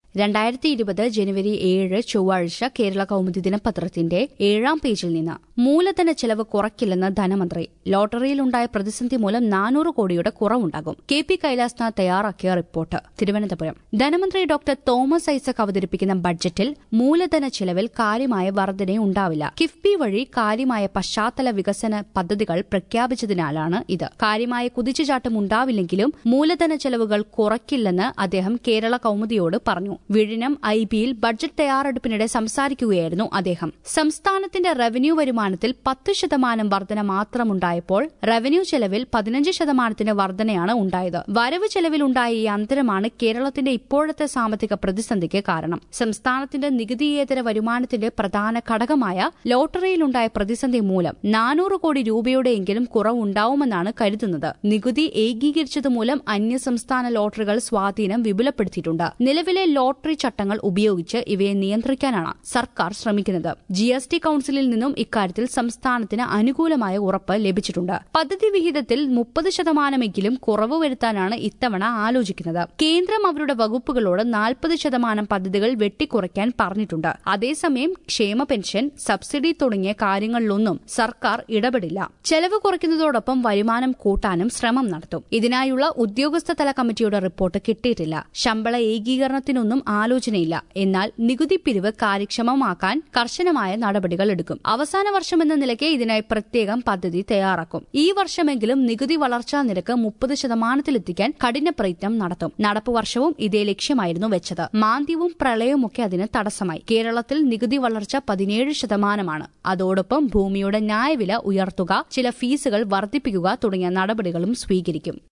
രണ്ടായിരത്തി ഇരുപത് ജനുവരി ഏഴ് ചൊവ്വാഴ്ച കേരള കൌമുദി ദിനപത്രത്തിന്റെ ഏഴാം പേജിൽ നിന്ന് മൂലധന ചെലവ് കുറയ്ക്കില്ലെന്ന് ധനമന്ത്രി ലോട്ടറിയിലുണ്ടായ പ്രതിസന്ധി മൂലം നാനൂറ് കോടിയുടെ കുറവുണ്ടാകും കെ പി കൈലാസ്നാഥ് തയ്യാറാക്കിയ റിപ്പോർട്ട് തിരുവനന്തപുരം ധനമന്ത്രി ഡോക്ടർ തോമസ് ഐസക് അവതരിപ്പിക്കുന്ന ബഡ്ജറ്റിൽ മൂലധന ചെലവിൽ കാര്യമായ വർധനയുണ്ടാവില്ല കിഫ്ബി വഴി കാര്യമായ പശ്ചാത്തല വികസന പദ്ധതികൾ പ്രഖ്യാപിച്ചതിനാലാണ് ഇത് കാര്യമായ കുതിച്ചുചാട്ടം ഉണ്ടാവില്ലെങ്കിലും മൂലധന ചെലവുകൾ കുറയ്ക്കില്ലെന്ന് അദ്ദേഹം കേരള കൌമുദിയോട് പറഞ്ഞു വിഴിഞ്ഞം ഐ ബിയിൽ ബഡ്ജറ്റ് തയ്യാറെടുപ്പിനിടെ സംസാരിക്കുകയായിരുന്നു അദ്ദേഹം സംസ്ഥാനത്തിന്റെ റവന്യൂ വരുമാനത്തിൽ പത്ത് ശതമാനം വർധന മാത്രമുണ്ടായപ്പോൾ റവന്യൂ ചെലവിൽ പതിനഞ്ച് ശതമാനത്തിന് വർധനയാണ് ഉണ്ടായത് വരവ് ചെലവിലുണ്ടായ ഈ അന്തരമാണ് കേരളത്തിന്റെ ഇപ്പോഴത്തെ സാമ്പത്തിക പ്രതിസന്ധിക്ക് കാരണം സംസ്ഥാനത്തിന്റെ നികുതിയേതര വരുമാനത്തിന്റെ പ്രധാന ഘടകമായ ലോട്ടറിയിലുണ്ടായ പ്രതിസന്ധി മൂലം നാനൂറ് കോടി രൂപയുടെയെങ്കിലും കുറവുണ്ടാവുമെന്നാണ് കരുതുന്നത് നികുതി ഏകീകരിച്ചതുമൂലം അന്യസംസ്ഥാന ലോട്ടറികൾ സ്വാധീനം വിപുലപ്പെടുത്തിയിട്ടുണ്ട് നിലവിലെ ലോട്ടറി ചട്ടങ്ങൾ ഉപയോഗിച്ച് ഇവയെ നിയന്ത്രിക്കാനാണ് സർക്കാർ ശ്രമിക്കുന്നത് ജി എസ് ടി കൌൺസിലിൽ നിന്നും ഇക്കാര്യത്തിൽ സംസ്ഥാനത്തിന് അനുകൂലമായ ഉറപ്പ് ലഭിച്ചിട്ടുണ്ട് പദ്ധതി വിഹിതത്തിൽ മുപ്പത് ശതമാനമെങ്കിലും കുറവ് വരുത്താനാണ് ഇത്തവണ ആലോചിക്കുന്നത് കേന്ദ്രം അവരുടെ വകുപ്പുകളോട് നാൽപ്പത് ശതമാനം പദ്ധതികൾ വെട്ടിക്കുറയ്ക്കാൻ പറഞ്ഞിട്ടുണ്ട് അതേസമയം ക്ഷേമ പെൻഷൻ സബ്സിഡി തുടങ്ങിയ കാര്യങ്ങളിലൊന്നും സർക്കാർ ഇടപെടില്ല ചെലവ് കുറയ്ക്കുന്നതോടൊപ്പം വരുമാനം കൂട്ടാനും ശ്രമം നടത്തും ഇതിനായുള്ള ഉദ്യോഗസ്ഥതല കമ്മിറ്റിയുടെ റിപ്പോർട്ട് കിട്ടിയിട്ടില്ല ശമ്പള ഏകീകരണത്തിനൊന്നും ആലോചനയില്ല എന്നാൽ നികുതി പിരിവ് കാര്യക്ഷമമാക്കാൻ കർശനമായ നടപടികൾ എടുക്കും അവസാന വർഷമെന്ന നിലയ്ക്ക് ഇതിനായി പ്രത്യേകം പദ്ധതി തയ്യാറാക്കും ഈ വർഷമെങ്കിലും നികുതി വളർച്ചാ നിരക്ക് മുപ്പത് ശതമാനത്തിലെത്തിക്കാൻ കഠിന പ്രയത്നം നടത്തും നടപ്പു വർഷവും ഇതേ ലക്ഷ്യമായിരുന്നു വെച്ചത് മാന്ദ്യവും പ്രളയവുമൊക്കെ അതിന് തടസ്സമായി കേരളത്തിൽ നികുതി വളർച്ച പതിനേഴ് ശതമാനമാണ് അതോടൊപ്പം ഭൂമിയുടെ ന്യായവില ഉയർത്തുക ചില ഫീസുകൾ വർദ്ധിപ്പിക്കുക തുടങ്ങിയ നടപടികളും സ്വീകരിക്കും